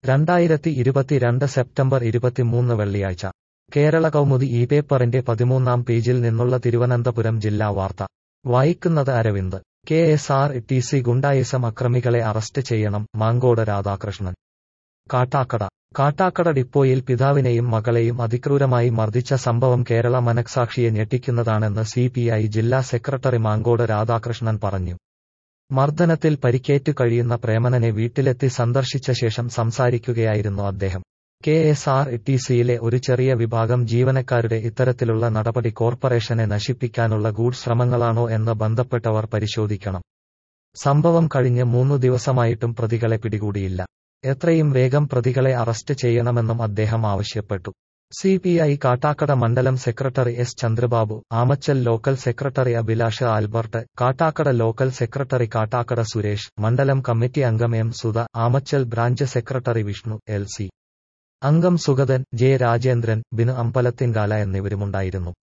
രണ്ടായിരത്തി ഇരുപത്തിരണ്ട് സെപ്റ്റംബർ ഇരുപത്തിമൂന്ന് വെള്ളിയാഴ്ച കേരള കൗമുദി ഈ പേപ്പറിന്റെ പതിമൂന്നാം പേജിൽ നിന്നുള്ള തിരുവനന്തപുരം ജില്ലാ വാർത്ത വായിക്കുന്നത് Aravind K S R T C ഗുണ്ടായിസം അക്രമികളെ അറസ്റ്റ് ചെയ്യണം മാങ്കോട് രാധാകൃഷ്ണൻ കാട്ടാക്കട കാട്ടാക്കട ഡിപ്പോയിൽ പിതാവിനെയും മകളെയും അതിക്രൂരമായി മർദ്ദിച്ച സംഭവം കേരള മനഃസാക്ഷിയെ ഞെട്ടിക്കുന്നതാണെന്ന് സിപിഐ ജില്ലാ സെക്രട്ടറി മാങ്കോട് രാധാകൃഷ്ണൻ പറഞ്ഞു മർദ്ദനത്തിൽ പരിക്കേറ്റു കഴിയുന്ന പ്രേമനനെ വീട്ടിലെത്തി സന്ദർശിച്ച ശേഷം സംസാരിക്കുകയായിരുന്നു അദ്ദേഹം കെ എസ് ആർ ടി സിയിലെ ഒരു ചെറിയ വിഭാഗം ജീവനക്കാരുടെ ഇത്തരത്തിലുള്ള നടപടി കോർപ്പറേഷനെ നശിപ്പിക്കാനുള്ള ഗൂഢശ്രമങ്ങളാണോ എന്ന് ബന്ധപ്പെട്ടവർ പരിശോധിക്കണം സംഭവം കഴിഞ്ഞ് മൂന്നു ദിവസമായിട്ടും പ്രതികളെ പിടികൂടിയില്ല എത്രയും വേഗം പ്രതികളെ അറസ്റ്റ് ചെയ്യണമെന്നും അദ്ദേഹം ആവശ്യപ്പെട്ടു സി പി ഐ കാട്ടാക്കട മണ്ഡലം secretary S Chandrababu Amachal local secretary Abhilash Albert Kattakada local secretary Kattakada Suresh മണ്ഡലം കമ്മിറ്റി അംഗം M Sudha Amachal branch secretary Vishnu L C അംഗം സുഗതൻ ജെ രാജേന്ദ്രൻ ബിനു അമ്പലത്തിൻകാല എന്നിവരുമുണ്ടായിരുന്നു